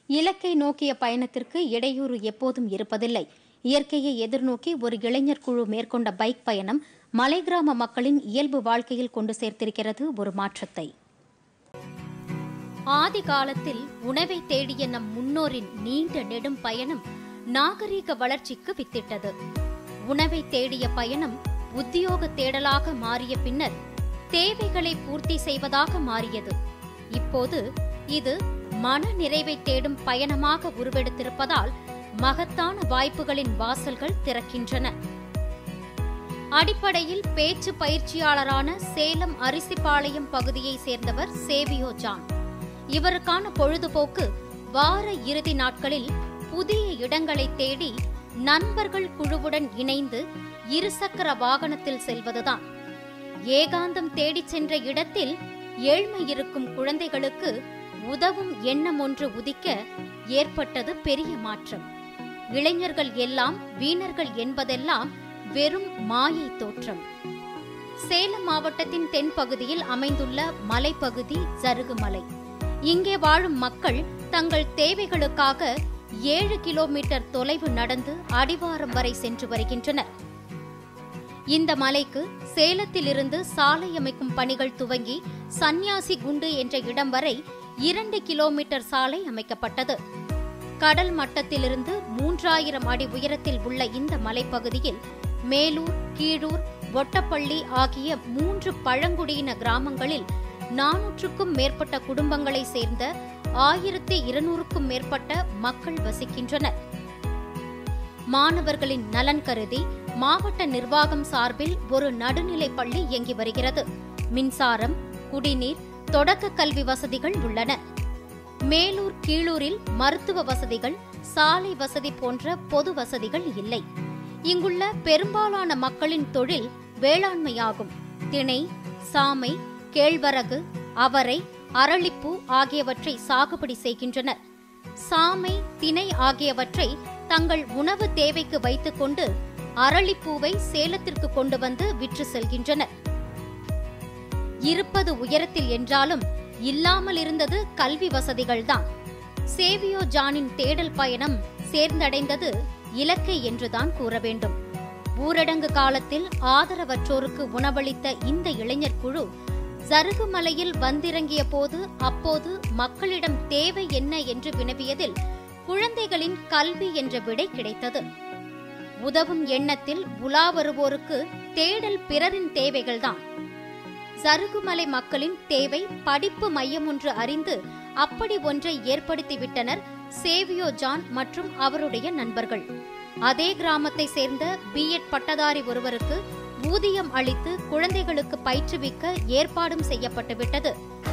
இலக்கை நோக்கிய பயணத்திற்கு இடையூறு எப்போதும் இருப்பதில்லை இயற்கையை எதிர்நோக்கி ஒரு இளைஞர் குழு மேற்கொண்ட பைக் பயணம் மலை கிராம மக்களின் இயல்பு வாழ்க்கையில் கொண்டு சேர்த்திருக்கிறது ஒரு மாற்றத்தை ஆதி காலத்தில் உணவை தேடிய நம் முன்னோரின் நீண்ட நெடும் பயணம் நாகரீக வளர்ச்சிக்கு வித்திட்டது உணவை தேடிய பயணம் உத்தியோக தேடலாக மாறிய பின்னர் தேவைகளை பூர்த்தி செய்வதாக மாறியது இப்போது இது மன நிறைவை தேடும் பயணமாக உருவெடுத்திருப்பதால் மகத்தான வாய்ப்புகளின் வாசல்கள் திறக்கின்றன அடிப்படையில் பேச்சு பயிற்சியாளரான சேலம் அரிசிபாளையம் பகுதியை சேர்ந்தவர் சேவியோ ஜான் இவருக்கான பொழுதுபோக்கு வார இறுதி நாட்களில் புதிய இடங்களை தேடி நண்பர்கள் குழுவுடன் இணைந்து இருசக்கர வாகனத்தில் செல்வதுதான் ஏகாந்தம் தேடிச் சென்ற இடத்தில் ஏழ்மை இருக்கும் குழந்தைகளுக்கு உதவும் எண்ணம் ஒன்று உதிக்க ஏற்பட்டது பெரிய மாற்றம் இளைஞர்கள் எல்லாம் வீணர்கள் என்பதெல்லாம் வெறும் மாயை தோற்றம் சேலம் மாவட்டத்தின் தென்பகுதியில் அமைந்துள்ள மலைப்பகுதி ஜருகுமலை இங்கே வாழும் மக்கள் தங்கள் தேவைகளுக்காக ஏழு கிலோமீட்டர் தொலைவு நடந்து அடிவாரம் வரை சென்று வருகின்றனர் இந்த மலைக்கு சேலத்திலிருந்து சாலை அமைக்கும் பணிகள் துவங்கி சன்னியாசி குண்டு என்ற இடம் வரை இரண்டு கிலோமீட்டர் சாலை அமைக்கப்பட்டது கடல் மட்டத்திலிருந்து மூன்றாயிரம் அடி உயரத்தில் உள்ள இந்த மலைப்பகுதியில் மேலூர் கீழூர் ஒட்டப்பள்ளி ஆகிய மூன்று பழங்குடியின கிராமங்களில் நானூற்றுக்கும் மேற்பட்ட குடும்பங்களை சேர்ந்த ஆயிரத்தி இருநூறுக்கும் மேற்பட்ட மக்கள் வசிக்கின்றனர் மாணவர்களின் நலன் கருதி மாவட்ட நிர்வாகம் சார்பில் ஒரு நடுநிலைப் பள்ளி இயங்கி வருகிறது மின்சாரம் குடிநீர் தொடக்க கல்வி வசதிகள் உள்ளன மேலூர் கீழூரில் மருத்துவ வசதிகள் சாலை வசதி போன்ற பொது வசதிகள் இல்லை இங்குள்ள பெரும்பாலான மக்களின் தொழில் வேளாண்மையாகும் திணை சாமை கேழ்வரகு அவரை அரளிப்பூ ஆகியவற்றை சாகுபடி செய்கின்றனர் சாமை திணை ஆகியவற்றை தங்கள் உணவு தேவைக்கு வைத்துக்கொண்டு அரளிப்பூவை சேலத்திற்கு கொண்டு வந்து விற்று செல்கின்றனர் இருப்பது உயரத்தில் என்றாலும் இல்லாமல் இருந்தது கல்வி வசதிகள்தான் சேவியோ ஜானின் தேடல் பயணம் சேர்ந்தடைந்தது இலக்கை என்றுதான் கூற வேண்டும் ஊரடங்கு காலத்தில் ஆதரவற்றோருக்கு உணவளித்த இந்த இளைஞர் குழு சருகுமலையில் வந்திறங்கிய போது அப்போது மக்களிடம் தேவை என்ன என்று வினவியதில் குழந்தைகளின் கல்வி என்ற விடை கிடைத்தது உதவும் எண்ணத்தில் உலா வருவோருக்கு தேடல் பிறரின் தேவைகள்தான் சருகுமலை மக்களின் தேவை படிப்பு மையம் ஒன்று அறிந்து அப்படி ஒன்றை ஏற்படுத்திவிட்டனர் சேவியோ ஜான் மற்றும் அவருடைய நண்பர்கள் அதே கிராமத்தை சேர்ந்த பிஎட் பட்டதாரி ஒருவருக்கு ஊதியம் அளித்து குழந்தைகளுக்கு பயிற்றுவிக்க ஏற்பாடும் செய்யப்பட்டுவிட்டது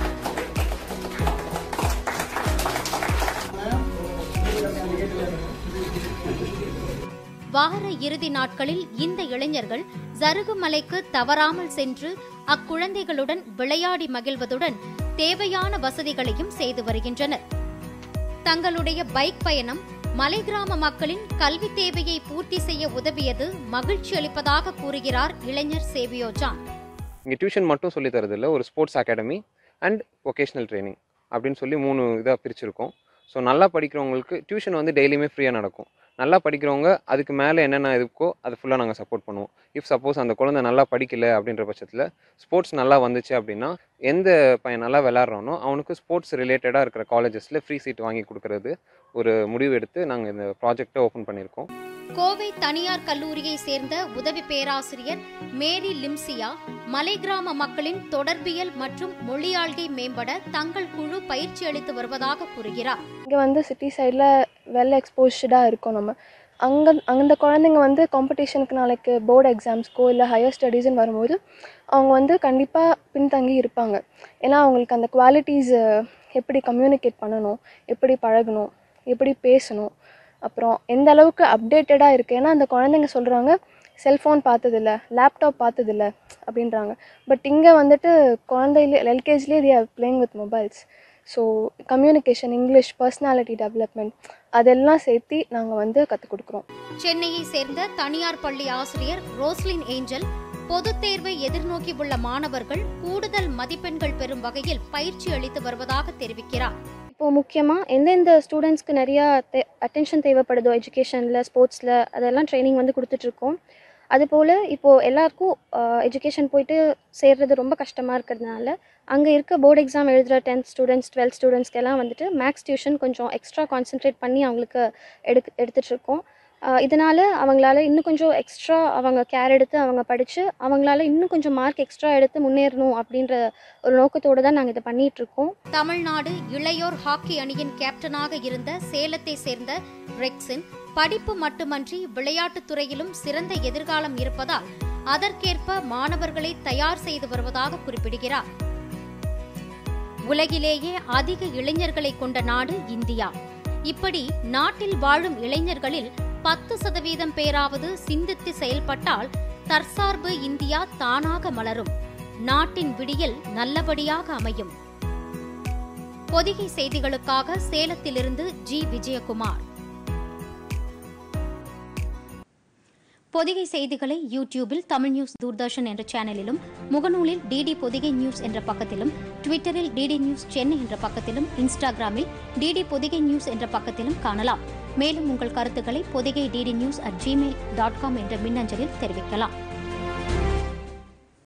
வார இறுதி நாட்களில் இந்த இளைஞர்கள் ஜருகுமலைக்கு தவறாமல் சென்று அக்குழந்தைகளுடன் விளையாடி மகிழ்வதுடன் தேவையான வசதிகளையும் செய்து வருகின்றனர் தங்களுடைய பைக் பயணம் மலை கிராம மக்களின் கல்வி தேவையை பூர்த்தி செய்ய உதவியது மகிழ்ச்சி அளிப்பதாக கூறுகிறார் இளைஞர் சேவியோ ஜான் இங்கே டியூஷன் மட்டும் சொல்லி தரதில்ல ஒரு sports academy and vocational training அப்படின்னு சொல்லி மூணு இதாக பிரிச்சிருக்கோம் ஸோ நல்லா படிக்கிறவங்களுக்கு டியூஷன் வந்து டெய்லியுமே ஃப்ரீயாக நடக்கும் நல்லா படிக்கிறவங்க அதுக்கு மேலே என்னென்ன இருக்கோ அது ஃபுல்லாக நாங்கள் சப்போர்ட் பண்ணுவோம் இஃப் சப்போஸ் அந்த குழந்தை நல்லா படிக்கல அப்படின்ற பட்சத்தில் ஸ்போர்ட்ஸ் நல்லா வந்துச்சு அப்படின்னா எந்த பையன் நல்லா விளாட்றானோ அவனுக்கு ஸ்போர்ட்ஸ் ரிலேட்டடாக இருக்கிற காலேஜஸில் ஃப்ரீ சீட் வாங்கி கொடுக்கறது ஒரு முடிவு எடுத்து நாங்கள் இந்த ப்ராஜெக்டை ஓப்பன் பண்ணியிருக்கோம் கோவை தனியார் கல்லூரியை சேர்ந்த உதவி பேராசிரியர் மேரி லிம்சியா மலை கிராம மக்களின் தொடர்பியல் மற்றும் மொழியாள்கை மேம்பட தங்கள் குழு பயிற்சி அளித்து வருவதாக கூறுகிறார் இங்கே வந்து சிட்டி சைடில் வெல் எக்ஸ்போஸ்டாக இருக்கும் நம்ம அங்கே அந்த குழந்தைங்க வந்து காம்படிஷனுக்கு நாளைக்கு போர்டு எக்ஸாம்ஸ்க்கோ இல்லை ஹையர் ஸ்டடீஸ்னு வரும்போது அவங்க வந்து கண்டிப்பாக பின்தங்கி இருப்பாங்க ஏன்னா அவங்களுக்கு அந்த குவாலிட்டிஸ் எப்படி கம்யூனிகேட் பண்ணணும் எப்படி பழகணும் எப்படி பேசணும் அப்புறம் எந்த அளவுக்கு அப்டேட்டடாக இருக்குது ஏன்னா அந்த குழந்தைங்க சொல்கிறாங்க செல்ஃபோன் பார்த்ததில்ல லேப்டாப் பார்த்ததில்ல அப்படின்றாங்க பட் இங்கே வந்துட்டு குழந்தையிலே எல்கேஜிலே they are playing with mobiles so communication English personality development அதெல்லாம் சேர்த்து நாங்கள் வந்து கற்றுக் கொடுக்குறோம் சென்னையை சேர்ந்த தனியார் பள்ளி ஆசிரியர் ரோஸ்லின் ஏஞ்சல் பொதுத் தேர்வை எதிர்நோக்கி உள்ள மாணவர்கள் கூடுதல் மதிப்பெண்கள் பெறும் வகையில் பயிற்சி அளித்து வருவதாக தெரிவிக்கிறார் இப்போது முக்கியமாக எந்தெந்த ஸ்டூடெண்ட்ஸ்க்கு நிறையா தே அட்டென்ஷன் தேவைப்படுதோ எஜுகேஷனில் ஸ்போர்ட்ஸில் அதெல்லாம் ட்ரைனிங் வந்து கொடுத்துட்ருக்கோம் அதுபோல் இப்போது எல்லாருக்கும் எஜுகேஷன் போயிட்டு சேர்றது ரொம்ப கஷ்டமாக இருக்கிறதுனால அங்கே இருக்க போர்டு எக்ஸாம் எழுதுகிற டென்த் ஸ்டூடெண்ட்ஸ் டுவெல்த் ஸ்டூடெண்ட்ஸ்க்கெல்லாம் வந்துட்டு மேக்ஸ் டியூஷன் கொஞ்சம் எக்ஸ்ட்ரா கான்சென்ட்ரேட் பண்ணி அவங்களுக்கு எடுக் எடுத்துகிட்ருக்கோம் இதனால் அவங்களால இன்னும் கொஞ்சம் எக்ஸ்ட்ரா அவங்க கேர் எடுத்து அவங்க படித்து அவங்களால இன்னும் கொஞ்சம் மார்க் எக்ஸ்ட்ரா எடுத்து முன்னேறணும் அப்படின்ற ஒரு நோக்கத்தோடு தான் நாங்கள் இதை பண்ணிகிட்ருக்கோம் தமிழ்நாடு இளையோர் ஹாக்கி அணியின் கேப்டனாக இருந்த சேலத்தை சேர்ந்த ரெக்ஸின் படிப்பு மட்டுமன்றி விளையாட்டுத் துறையிலும் சிறந்த எதிர்காலம் இருப்பதால் அதற்கேற்ப மாணவர்களை தயார் செய்து வருவதாக குறிப்பிடுகிறார் உலகிலேயே அதிக இளைஞர்களை கொண்ட நாடு இந்தியா இப்படி நாட்டில் வாழும் இளைஞர்களில் பத்து சதவீதம் பேராவது சிந்தித்து செயல்பட்டால் தற்சார்பு இந்தியா தானாக மலரும் நாட்டின் விடியல் நல்லபடியாக அமையும் பொதிகை செய்திகளுக்காக சேலத்திலிருந்து ஜி விஜயகுமார் பொதிகை செய்திகளை யூடியூபில் தமிழ் நியூஸ் தூர்தர்ஷன் என்ற சேனலிலும் முகநூலில் டிடி பொதிகை நியூஸ் என்ற பக்கத்திலும் ட்விட்டரில் டிடி நியூஸ் சென்னை என்ற பக்கத்திலும் இன்ஸ்டாகிராமில் டிடி பொதிகை நியூஸ் என்ற பக்கத்திலும் காணலாம் மேலும் உங்கள் கருத்துக்களை Podhigai DD news at Gmail dot com என்ற மின்னஞ்சலில் தெரிவிக்கலாம்